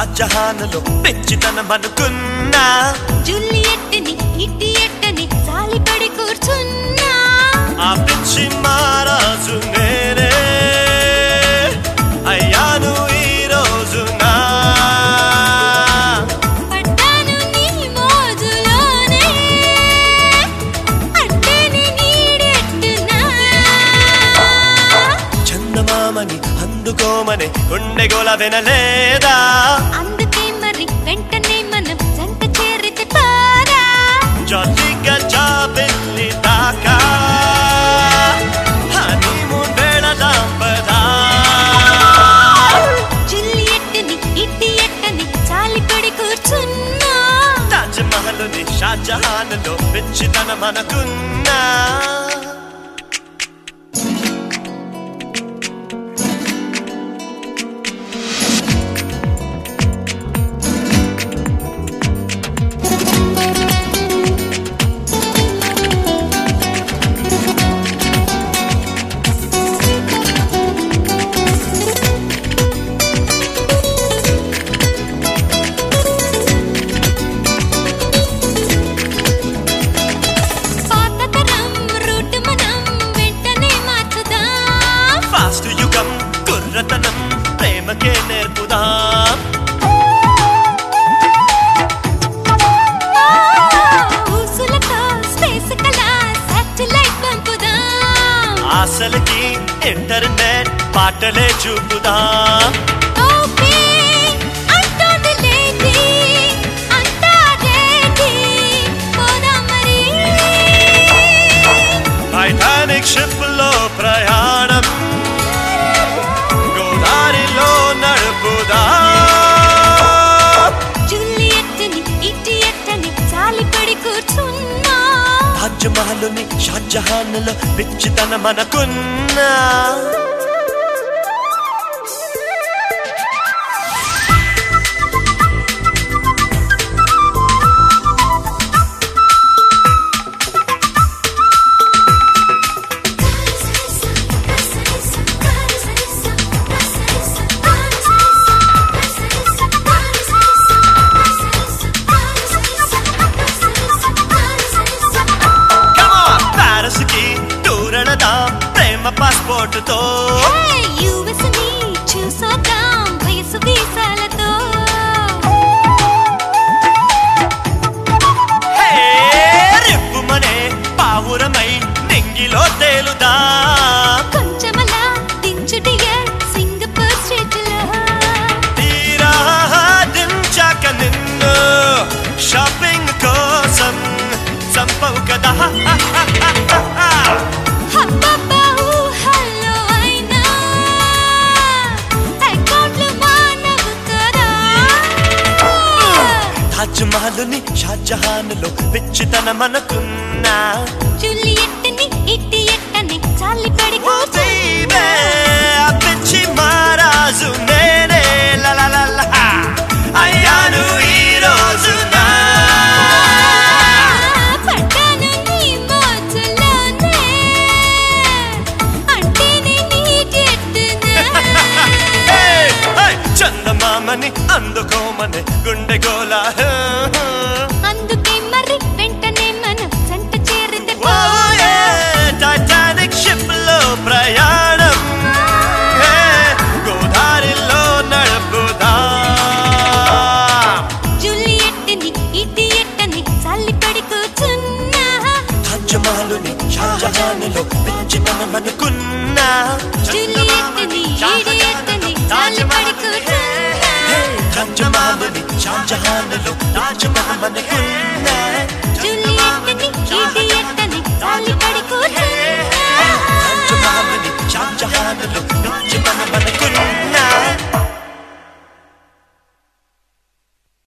షాజహాన్లో పెంచితనం అనుకున్నా జూలియట్ని ఇడియట్ని జాలిపడి కూర్చున్నా ఆ పిచ్చి మారాజు నేనే అయ్యాను ఈ రోజునా పడ్డాను నీ మోజులోనే అంటే నీ నీడెట్టునా చందమామని అందుకోమని గుండె గోల వినలేదా అందుకే మరి వెంటనే మనం జంట చేరితే పారా జాతిగా జాబిల్లి దాకా హనీమూన్ వేళదాం పదా జూలియట్ని ఇడియట్ని జాలిపడి కూర్చున్నా తాజ్ మహల్ని షాజహాన్లో పెంచితనం అనుకున్నా పాత తరం రూట్ మనం వెంటనే మార్చుదాం ఫాస్ట్ యుగం కుర్రతనం ప్రేమకే నేర్పుదాం ఊసులతో స్పేస్ కలా సాటిలైట్ పంపుదాం ఆశలకి ఇంటర్నెట్ పాటలే చూపుదాం ఓకే అంటోంది లేడీ అంతా రెడీ పోదాం మరి టైటానిక్ షిప్ లో ప్రయాణం గోదారిలో నడుపుదాం జూలియట్ని ఇడియట్ని జాలిపడి కూర్చున్నా తాజ్ మహల్ని షాజహాన్లో పిచ్చితనం అనుకున్నా ప్యారిస్ కి టూరడదాం ప్రేమ పాస్పోర్ట్ తో యుఎస్ ని చూసొద్దాం వయసు వీసాలతో హే, రిప్పుమనే పావురమై నింగిలో తేలుదాం కొంచెమలా దించు డియర్ సింగపూర్ స్ట్రీట్ లో తీరా దించాక నిన్ను షాపింగ్ కోసం చంపవు కదా హబ్బబ్బా ఊహల్లో అయినా అకౌంట్లు మానవు కదా తాజ్ మహల్ని షాజహాన్లో పిచ్చితనం అనుకున్నా జూలియట్ని ఇడియట్ని జాలిపడి ఓ baby, ఆ పిచ్చి మహారాజు నేనే లా లా లా లా. అయ్యాను ఈ రోజున పడ్డాను నీ మోజులోనే అంటే నీ నీడెట్టునా Hey, hey, చందమామని అందుకోమని గుండె గోల అందుకే మరి వెంటనే మనం జంట చేరితే టైటానిక్ షిప్ లో ప్రయాణం Hey, గోదారిలో నడుపుదాం జూలియట్ని ఇడియట్ని జాలిపడి కూర్చున్నా తాజ్ మహల్ని షాజహాన్లో పెంచితనం అనుకున్నా జూలియట్ని ఇడియట్ని జాలిపడి కూర్చున్నా తాజ్ మహల్ని షాజహాన్లో తాజ్ మహల్ అనుకున్నా